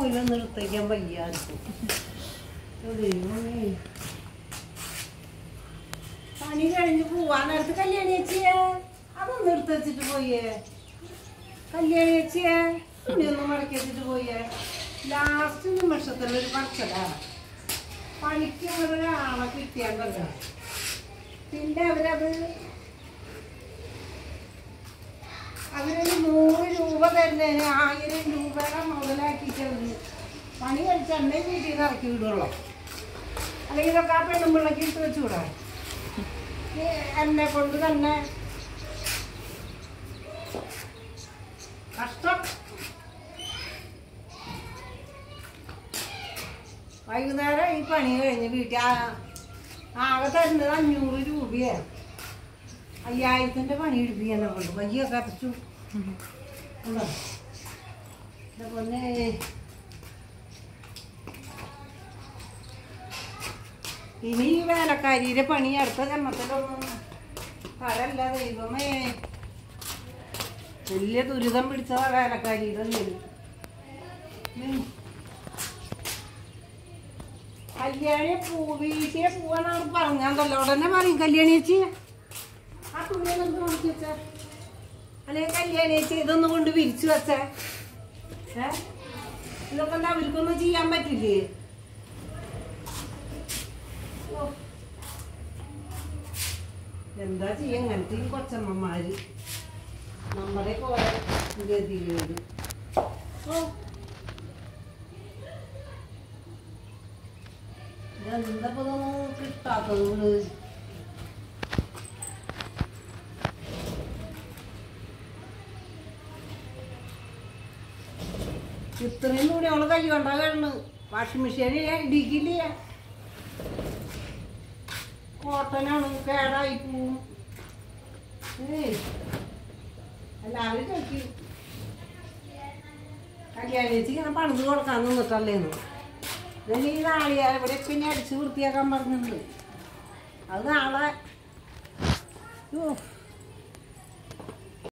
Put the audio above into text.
നൂലൊന്നും എടുത്തേക്കാൻ വയ്യായിരിക്കും ദൈവമേ പണി കഴിഞ്ഞ് പോവാൻ നേരത്ത് കല്യാണി ചേച്ചിയെ അതൊന്നും എടുത്ത് വെച്ചിട്ട് പോയേ കല്യാണി ചേച്ചിയെ തുണിയൊന്നും മടക്കി വെച്ചിട്ട് പോയേ ലാസ്റ്റ് നിമിഷത്തിൽ ഒരു പറച്ചലാ പണിക്ക് ഒരാളെ കിട്ടിയാണ്ടല്ലോ പിന്നെ അവരത് അവരൊരു നൂറ് രൂപ തരുന്നതിന് ആയിരം രൂപയുടെ മുതലാക്കിയിട്ട് അവര് പണി കഴിച്ച് എണ്ണ വീട്ടിൽ നിന്ന് ഇറക്കി വിടുള്ളൂ അല്ലെങ്കിൽ ഇതൊക്കെ ആ പെണ്ണുമ്പിള്ളക്ക് ഇട്ട് വെച്ചുകൂടാ ഈ എന്നെ കൊണ്ട് തന്നെ കഷ്ടം വൈകുന്നേരം ഈ പണി കഴിഞ്ഞ് വീട്ടിൽ ആ- ആകെ തരുന്നത് അഞ്ഞൂറ് രൂപയാണ് അയ്യായിരത്തിൻ്റെ പണി എടുപ്പിക്കാനെ കൊണ്ട് വയ്യൊക്കെ അടച്ചു ഉണ്ടോ എൻ്റെ പൊന്നെ ഇനി ഈ വേലക്കാരിയുടെ പണി അടുത്ത ജന്മത്തിലൊന്നും തരല്ല ദൈവമേ വലിയ ദുരിതം പിടിച്ചതാ വേലക്കാരിയുടെ ഉള്ളിൽ. ഉം. കല്യാണി പൂ വീട്ടിലെ പോവാനാണ് പറഞ്ഞാണ്ടല്ലോ ഉടനെ പറയും കല്യാണി ചേച്ചി ആ തുണിയൊന്നും നോക്കി വെച്ചേ അല്ലെങ്കിൽ കല്യാണി ചേച്ചി ഇതൊന്നും കൊണ്ട് വിരിച്ചു വെച്ചേ ഏ ഇതൊക്കെ എന്താ അവർക്കൊന്നും ചെയ്യാൻ പറ്റില്ലേ ഓ. എന്താ ചെയ്യാ ഇങ്ങനത്തെ ഈ കൊച്ചമ്മമാര് നമ്മുടെ പോലെ ഗതികേട് ഓ ഇതെന്താ ഇപ്പൊ ഇതൊന്നും കിട്ടാത്തത് കൊണ്ട് ഇത്രയും കൂടി അവള് കൈ കൊണ്ടാ കിടന്ന് വാഷിംഗ് മെഷീൻ ഇടിക്കില്ല കോട്ടനാണ് കേടായി പോവും ഏയ് എല്ലാവരും ചോദിക്കും കല്യാണിച്ച് ഇങ്ങനെ പണിത് കൊടുക്കാൻ നിന്നിട്ടല്ലേന്ന് ഇതിന് ഈ നാളിയാ ഇവിടെ പിന്നെ അടിച്ച് വൃത്തിയാക്കാൻ പറഞ്ഞിട്ടുണ്ട് അത് നാളെ ഓ